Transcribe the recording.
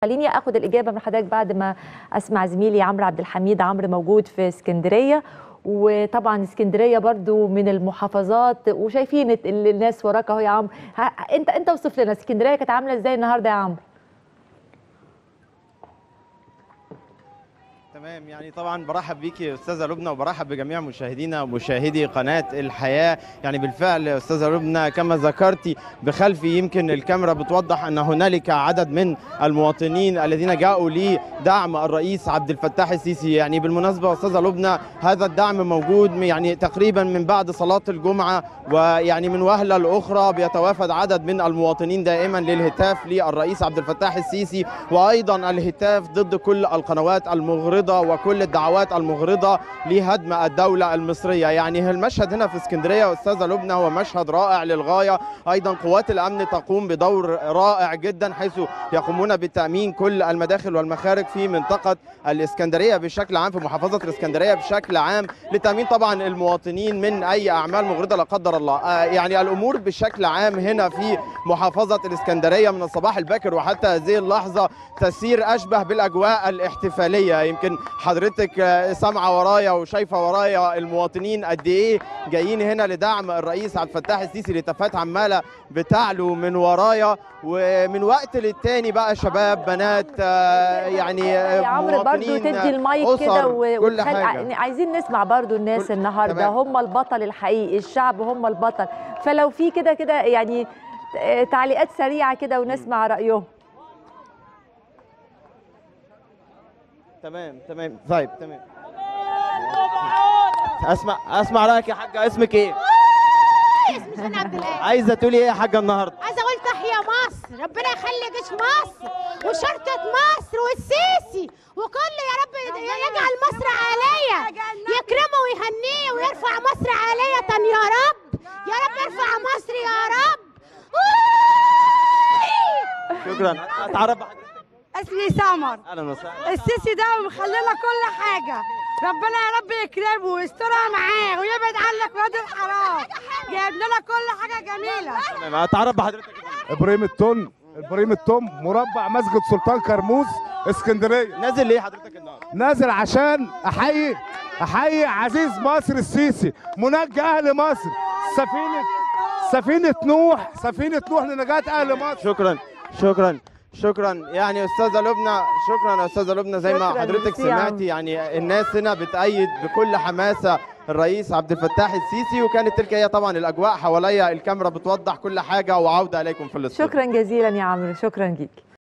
خليني اخد الاجابه من حضرتك بعد ما اسمع زميلي عمرو عبد الحميد عمرو موجود في اسكندريه وطبعا اسكندريه برضو من المحافظات وشايفين ال- الناس وراك اهو يا عمرو ها- انت انت اوصف لنا اسكندريه كانت عامله ازاي النهارده يا عمرو تمام يعني طبعا برحب بيكي يا استاذه لبنى وبرحب بجميع مشاهدينا ومشاهدي قناه الحياه يعني بالفعل يا استاذه لبنى كما ذكرتي بخلفي يمكن الكاميرا بتوضح ان هنالك عدد من المواطنين الذين جاءوا لدعم الرئيس عبد الفتاح السيسي يعني بالمناسبه يا استاذه لبنى هذا الدعم موجود يعني تقريبا من بعد صلاه الجمعه ويعني من وهله لاخرى بيتوافد عدد من المواطنين دائما للهتاف للرئيس عبد الفتاح السيسي وايضا الهتاف ضد كل القنوات المغرضه وكل الدعوات المغرضه لهدم الدوله المصريه يعني المشهد هنا في اسكندريه استاذه لبنى هو مشهد رائع للغايه ايضا قوات الامن تقوم بدور رائع جدا حيث يقومون بتامين كل المداخل والمخارج في منطقه الاسكندريه بشكل عام في محافظه الاسكندريه بشكل عام لتامين طبعا المواطنين من اي اعمال مغرضه لا قدر الله آه، يعني الامور بشكل عام هنا في محافظه الاسكندريه من الصباح الباكر وحتى هذه اللحظه تسير اشبه بالاجواء الاحتفاليه يمكن حضرتك آه، سامعه ورايا وشايفه ورايا المواطنين قد ايه جايين هنا لدعم الرئيس عبد الفتاح السيسي لتفات عماله بتعلو من ورايا ومن وقت للتاني بقى شباب بنات آه، يعني آه، يا عمرو برضو مواطنين، تدي المايك أسر، كده و- كل وتخلي- حاجه عايزين نسمع برضو الناس كل- النهارده تمام. هم البطل الحقيقي الشعب هم البطل فلو في كده كده يعني آه، تعليقات سريعه كده ونسمع رايهم تمام تمام طيب تمام اسمع اسمع رايك يا حاجه اسمك ايه اسمي سنة عبد الله عايزه تقولي ايه يا حاجه النهارده عايزه اقول تحيا مصر ربنا يخلي جيش مصر وشرطه مصر والسيسي وكل يا رب يجعل مصر عاليه يكرمه ويهنيه ويرفع مصر عاليه يا رب يا رب يرفع مصر يا رب شكرا اتعرف بحضرتك اسمي سمر اهلا وسهلا السيسي ده مخلينا كل حاجة ربنا يا رب يكرمه ويسترها معاه ويبعد عنك ولاد الحرام جايب لنا كل حاجة جميلة تمام اتعرف بحضرتك ابراهيم التون ابراهيم التوم مربع مسجد سلطان كرموز اسكندريه نازل ليه حضرتك النهارده نازل عشان احيي احيي عزيز مصر السيسي منجي اهل مصر سفينه سفينه نوح سفينه نوح لنجاه اهل مصر شكرا شكرا شكرا يعني استاذه لبنى شكرا يا استاذه لبنى زي ما شكراً، حضرتك ميرسي يا عم. سمعتي يعني الناس هنا بتأيد بكل حماسه الرئيس عبد الفتاح السيسي وكانت تلك هي طبعا الاجواء حواليا الكاميرا بتوضح كل حاجه وعوده اليكم في الاستوديو شكرا جزيلا يا عمرو شكرا ليك